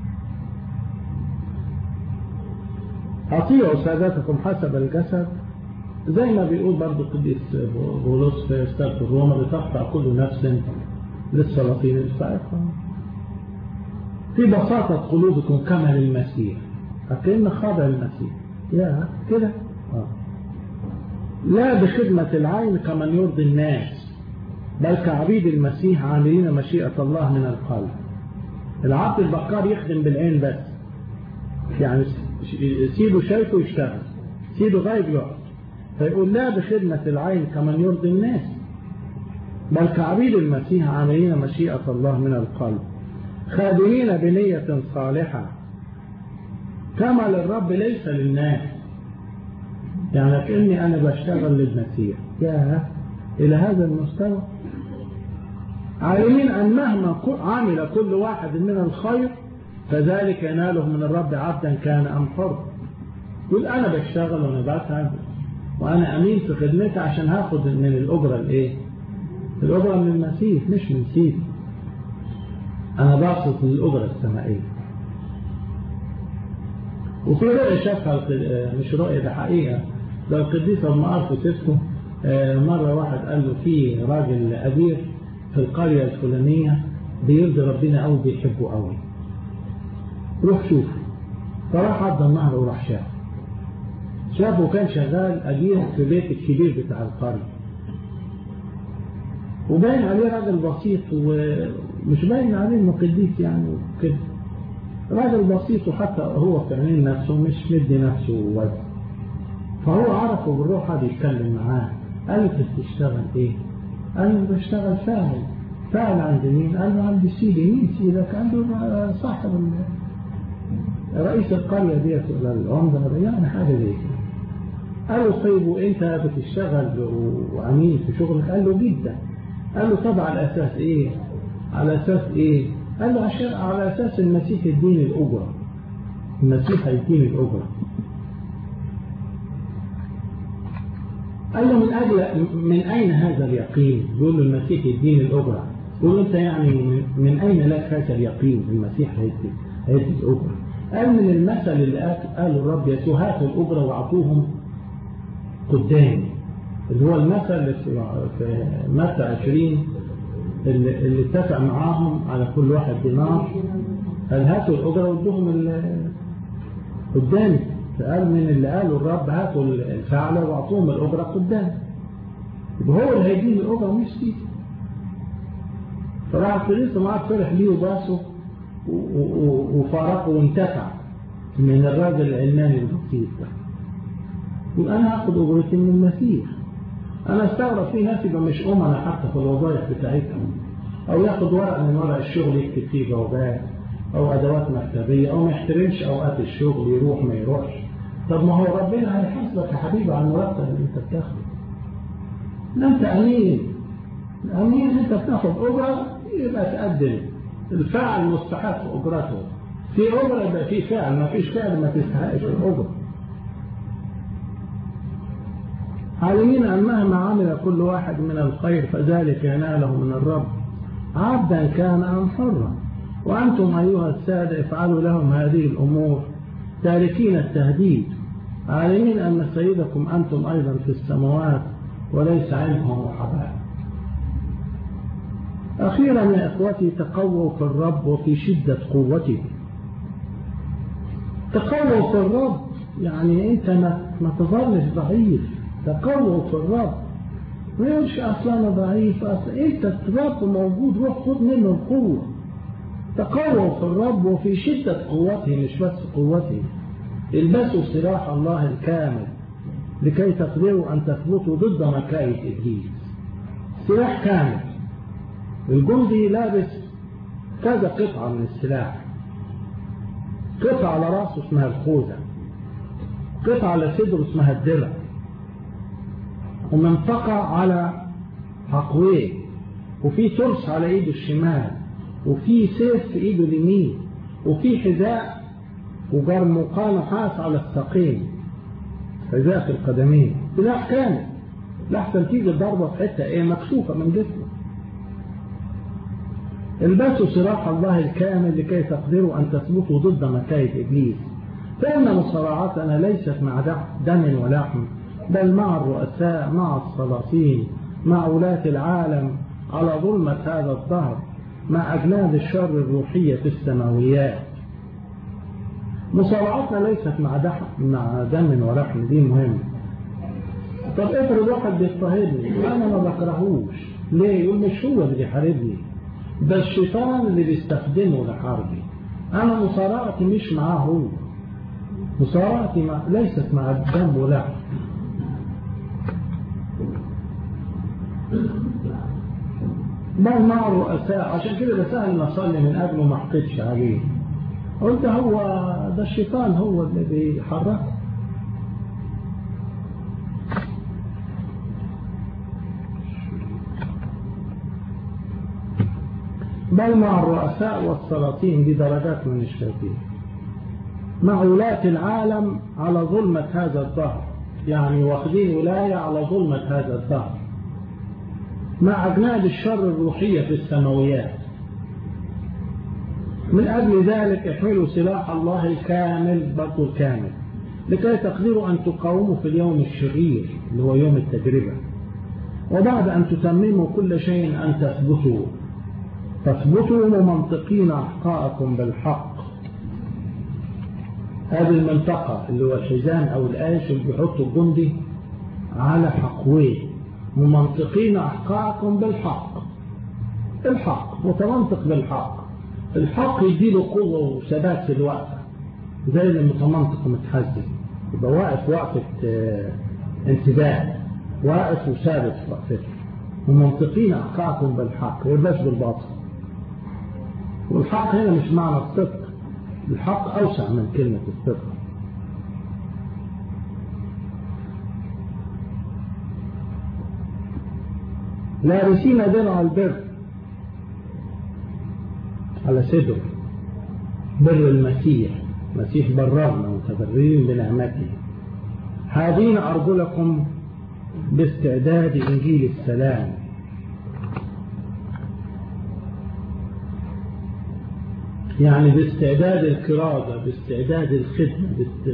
[SPEAKER 1] أطيعوا سادتكم حسب الجسد زي ما بيقول برضه القديس بولس في رسالة الروما لتقطع كل نفس للسلاطين السائقة في بساطة قلوبكم كما للمسيح أكن خاضع المسيح يا كده آه. لا بخدمة العين كمن يرضي الناس بل كعبيد المسيح عاملين مشيئة الله من القلب العبد البكار يخدم بالعين بس يعني سيده شايفه يشتغل سيده غايب يقعد فيقول لا بخدمة العين كمن يرضي الناس بل كعبيد المسيح عاملين مشيئة الله من القلب خادمين بنية صالحة كما للرب ليس للناس يعني كأني أنا بشتغل للمسيح يا إلى هذا المستوى عالمين أن مهما عمل كل واحد من الخير فذلك يناله من الرب عبدا كان أم حر يقول أنا بشتغل وأنا بتعب وأنا أمين في خدمتي عشان هاخد من الأجرة الإيه؟ الأجرة من المسيح مش من سيدي أنا باخد من الأجرة السمائية وفي رؤية شافها مش رؤية ده حقيقة ده القديس ابن أرفو تسكو مرة واحد قال له في راجل أبير في القرية الفلانية بيرضي ربنا أوي بيحبه أوي روح شوف فراح عدى النهر وراح شافه شافه كان شغال أجير في بيت الكبير بتاع القرية وباين عليه راجل بسيط ومش باين عليه انه قديس يعني كده راجل بسيط وحتى هو في عينين نفسه مش مدي نفسه وزن فهو عرفه بالروح هذا يتكلم معاه قال له بتشتغل ايه؟ قال له بشتغل فاعل فاعل عند مين؟ قال له عند سيدي مين سيدك؟ عنده صاحب رئيس القرية ديت ولا العمدة يعني حاجة زي كده قال له طيب وانت بتشتغل وامين في شغلك قال له جدا قال له طب على اساس ايه على اساس ايه قال له عشان على اساس المسيح يديني الاجره المسيح هيديني الاجره قال له من اجل من اين هذا اليقين يقول له المسيح يديني الاجره يقول له انت يعني من, من اين لك هذا اليقين المسيح هيدي هيدي الاجره قال من المثل اللي قال الرب يسوع هاتوا الاجره واعطوهم قدامي اللي هو المثل في متى 20 اللي, اللي اتفق معاهم على كل واحد دينار قال هاتوا الأجرة وادوهم قدامي فقال من اللي قالوا الرب هاتوا الفعلة واعطوهم الأجرة قدامي يبقى هو اللي هيديني الأجرة مش فيه فراح الفريق معاه فرح ليه وباسه وفارقه وانتفع من الراجل العلماني البسيط ده يبقى انا هاخد اجرتي من المسيح انا استغرب في ناس يبقى مش امنا حتى في الوظائف بتاعتهم او ياخد ورق من ورق الشغل يكتب فيه جوابات او ادوات مكتبيه او ما يحترمش اوقات الشغل يروح ما يروحش طب ما هو ربنا هيحاسبك يا حبيبي على المرتب اللي انت بتاخده لا انت امين امين انت بتاخد اجره يبقى تقدم الفاعل مستحق اجرته في اجره يبقى في فعل ما فيش فعل ما تستحقش الاجره عالمين أن مهما عمل كل واحد من الخير فذلك يناله من الرب عبدا كان أم حرا وأنتم أيها السادة افعلوا لهم هذه الأمور تاركين التهديد عالمين أن سيدكم أنتم أيضا في السماوات وليس عنهم محبات أخيرا يا إخوتي تقووا في الرب وفي شدة قوته تقووا في الرب يعني أنت ما تظلش ضعيف تقووا في الرب ما يقولش اصلا انا ضعيف اصلا انت الرب موجود روح خد منه القوه تقووا في الرب وفي شده قوته مش بس قوته البسوا سلاح الله الكامل لكي تقدروا ان تثبتوا ضد مكايد ابليس سلاح كامل الجندي لابس كذا قطعه من السلاح قطعه على راسه اسمها الخوذه قطعه على صدره اسمها الدرع ومنطقة على حقويه وفي ترس على ايده الشمال وفي سيف في ايده اليمين وفي حذاء وجرمقان نحاس على الساقين حذاء في القدمين سلاح كامل لحسن تيجي الضربة في حتة ايه مكشوفة من جسمه البسوا سلاح الله الكامل لكي تقدروا أن تثبتوا ضد مكايد إبليس فإن مصارعتنا ليست مع دم ولحم بل مع الرؤساء مع السلاطين مع ولاة العالم على ظلمة هذا الدهر مع أجناد الشر الروحية في السماويات مصارعتنا ليست مع دحم مع دم ولحم دي مهم طب افرض واحد بيضطهدني انا ما بكرهوش ليه يقول مش هو اللي بيحاربني ده الشيطان اللي بيستخدمه لحربي انا مصارعتي مش معاه هو مصارعتي مع ليست مع الدم ولحم بل مع الرؤساء عشان كده ده سهل نصلي من قبله ما حقدش عليه قلت هو ده الشيطان هو اللي بيحرك بل مع الرؤساء والسلاطين دي درجات من الشياطين مع ولاة العالم على ظلمة هذا الظهر يعني واخدين ولاية على ظلمة هذا الظهر مع أجناد الشر الروحية في السماويات من أجل ذلك احملوا سلاح الله الكامل برضو الكامل لكي تقدروا أن تقاوموا في اليوم الشرير اللي هو يوم التجربة وبعد أن تتمموا كل شيء أن تثبتوا تثبتوا ممنطقين أحقاءكم بالحق هذه المنطقة اللي هو الحزام أو الآيش اللي بيحطوا الجندي على حقويه ممنطقين أحقاءكم بالحق الحق متمنطق بالحق الحق يديله قوة وثبات في الوقت زي اللي متمنطق ومتحزن يبقى واقف وقفة انتباه واقف وثابت في وقفته ومنطقين أحقاءكم بالحق يبقاش بالباطل والحق هنا مش معنى الصدق الحق أوسع من كلمة الصدق لابسين درع البر على صدره بر المسيح مسيح بررنا متبررين بنعمته حاذين أرجلكم باستعداد إنجيل السلام يعني باستعداد الكرازة باستعداد الخدمة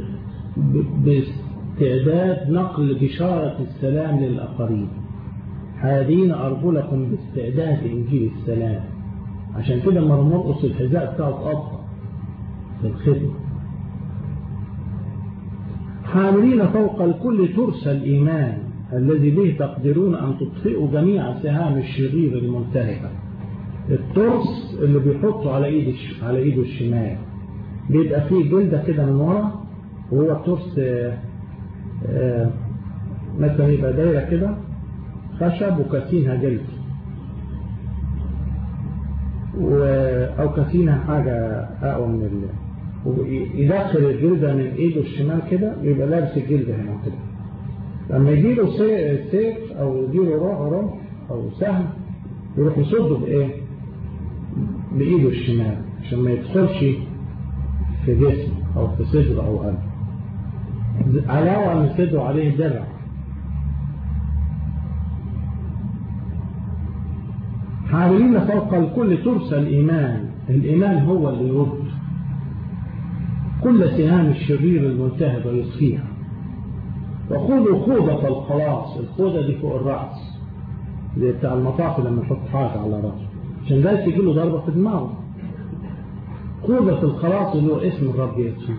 [SPEAKER 1] باستعداد نقل بشارة السلام للآخرين حاذين أرجلكم باستعداد إنجيل السلام عشان كده لما نرقص الحذاء بتاعه أبطأ في الخدمة حاملين فوق الكل ترس الإيمان الذي به تقدرون أن تطفئوا جميع سهام الشرير المنتهكة الترس اللي بيحطه على ايد على ايده الشمال بيبقى فيه جلدة كده من ورا وهو الترس مثلا يبقى دايرة كده خشب وكاسينها جلد أو كاسينها حاجة أقوى من ال ويدخل الجلدة من ايده الشمال كده يبقى لابس الجلدة هنا كده لما يجيله سيف او يجيله رمح او سهم يروح يصده بايه بايده الشمال عشان ما يدخلش في جسمه او في صدره او قلبه علاوة ان صدره عليه درع حاملين فوق الكل ترس الإيمان الإيمان هو اللي يرد كل سهام الشرير المنتهب ويصفيها وخذوا خوضة الخلاص الخوضة دي فوق الرأس زي بتاع المطاف لما يحط حاجة على رأسه عشان ده تجي له ضربة في دماغه خوضة الخلاص اللي هو اسم الرب يسوع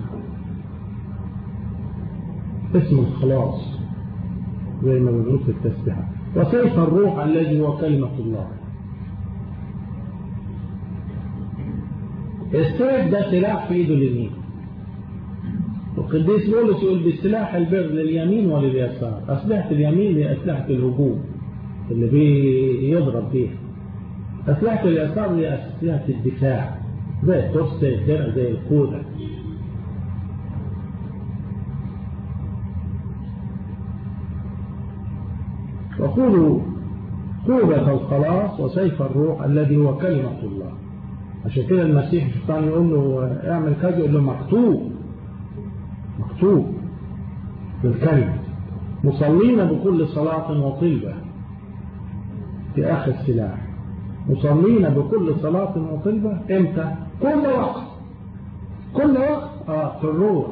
[SPEAKER 1] اسم الخلاص زي ما بنقول في التسبيحة وسيف الروح الذي هو كلمة الله السيف ده سلاح في ايده اليمين والقديس بولس يقول بسلاح البر لليمين ولليسار أسلحة اليمين هي أسلحة الهجوم اللي بيضرب بيها أسلحة اليسار هي أسلحة الدفاع زي الترس زي الدرع زي القودة وقولوا قوة الخلاص وسيف الروح الذي هو كلمة الله عشان كده المسيح الشيطان يقول له اعمل كذا يقول له مكتوب مكتوب بالكلمة مصلين بكل صلاة وطلبة في آخر السلاح مصلين بكل صلاة وطلبة امتى كل وقت كل وقت آه في الروح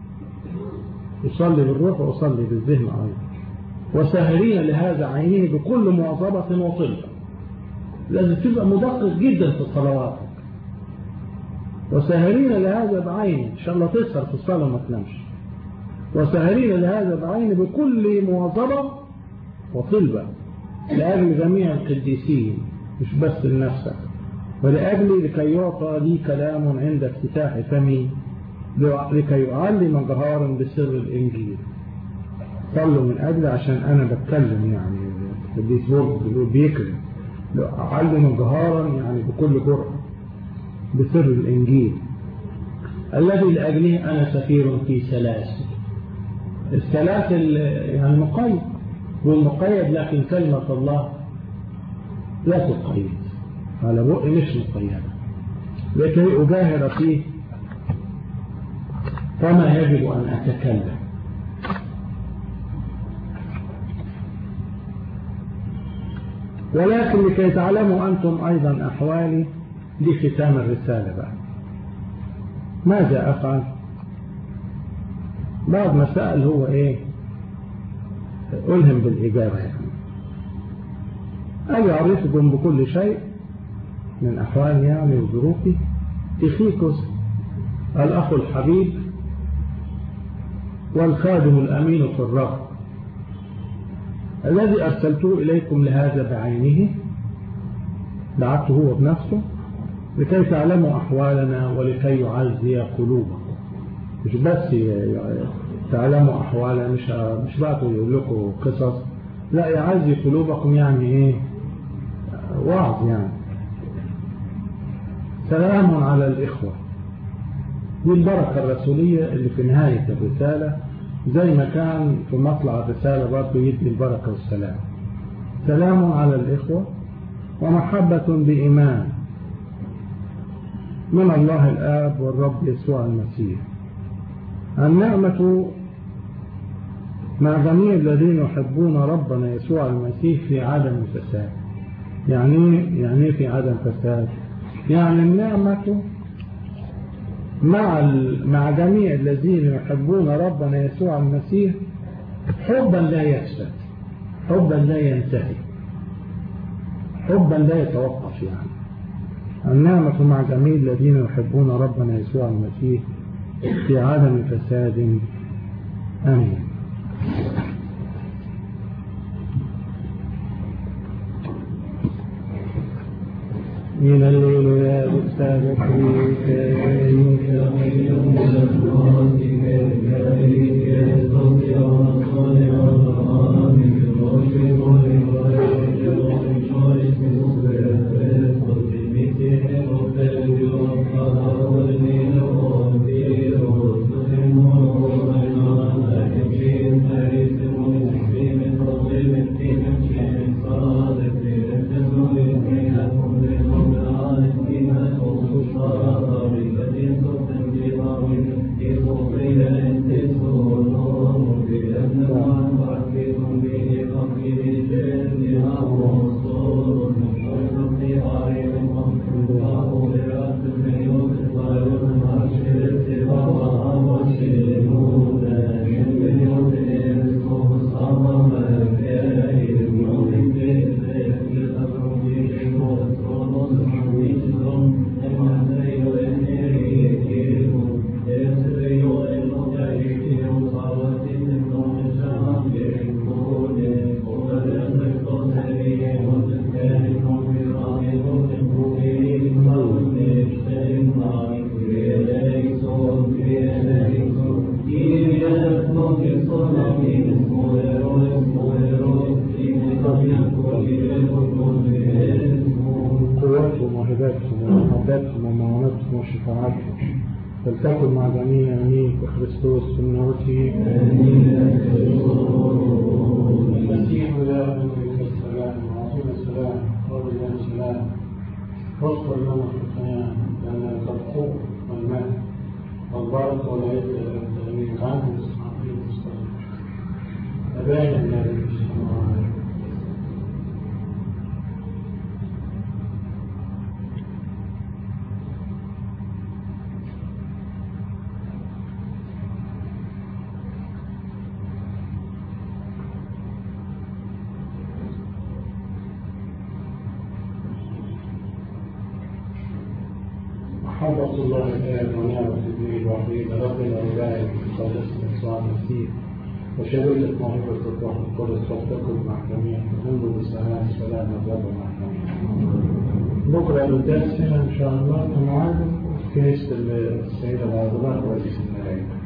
[SPEAKER 1] يصلي بالروح ويصلي بالذهن أيضا وساهرين لهذا عينيه بكل مواظبة وطلبة لازم تبقى مدقق جدا في صلواتك وساهرين لهذا بعين إن شاء الله تسهر في الصلاة وما تنامش وساهرين لهذا بعين بكل مواظبة وطلبة لأجل جميع القديسين مش بس لنفسك ولأجل لكي يعطى لي كلام عند افتتاح فمي لكي يعلم جهارا بسر الإنجيل صلوا من أجل عشان أنا بتكلم يعني القديس بورد بيكرم أعلم جهارا يعني بكل جرأة بسر الإنجيل الذي لأجله أنا سفير في سلاسل السلاسل يعني مقيد والمقيد لكن كلمة الله لا تقيد على بقي مش مقيدة لكي أجاهر فيه فما يجب أن أتكلم ولكن لكي تعلموا أنتم أيضا أحوالي دي ختام الرسالة بقى ماذا أفعل بعض مسائل هو إيه ألهم بالإجابة يعني أي أعرفكم بكل شيء من أحوالي يعني وظروفي تخيكس الأخ الحبيب والخادم الأمين في الرب الذي أرسلته إليكم لهذا بعينه دعته هو بنفسه لكي تعلموا أحوالنا ولكي يعزي قلوبكم مش بس تعلموا أحوالنا مش مش بعته يقول لكم قصص لا يعزي قلوبكم يعني إيه وعظ يعني سلام على الإخوة دي البركة الرسولية اللي في نهاية الرسالة زي ما كان في مطلع الرسالة برضه يدي البركة والسلام سلام على الإخوة ومحبة بإيمان من الله الآب والرب يسوع المسيح النعمة مع جميع الذين يحبون ربنا يسوع المسيح في عدم الفساد يعني يعني في عدم فساد يعني النعمة مع مع جميع الذين يحبون ربنا يسوع المسيح حبا لا يفسد حبا لا ينتهي حبا لا يتوقف يعني النعمة مع جميع الذين يحبون ربنا يسوع المسيح في عدم فساد آمين من الليل يا بستان قواتهم وهباتهم ومحباتهم ومعونتهم وشفاعتهم فلتكن مع جميع أمين بخريستوس في النوتي المسيح لا أمرك السلام وعطينا السلام قولنا السلام واصبر لنا الختيان لأن الخوف والمال والبركة والعزة للمسلمين عنه إسماعيل المستقيم أبانا الذي في السماوات محبة الله الآب ونعمة ابنه الوحيد ربنا وبارك خالصنا يسوع المسيح وشريكة موهبة الروح القدس فلتكن مع جميع منذ بسلام سلام الرب مع جميع بكرة القداس هنا إن شاء الله كمعادة في كنيسة السيدة العذراء ورئيس الملائكة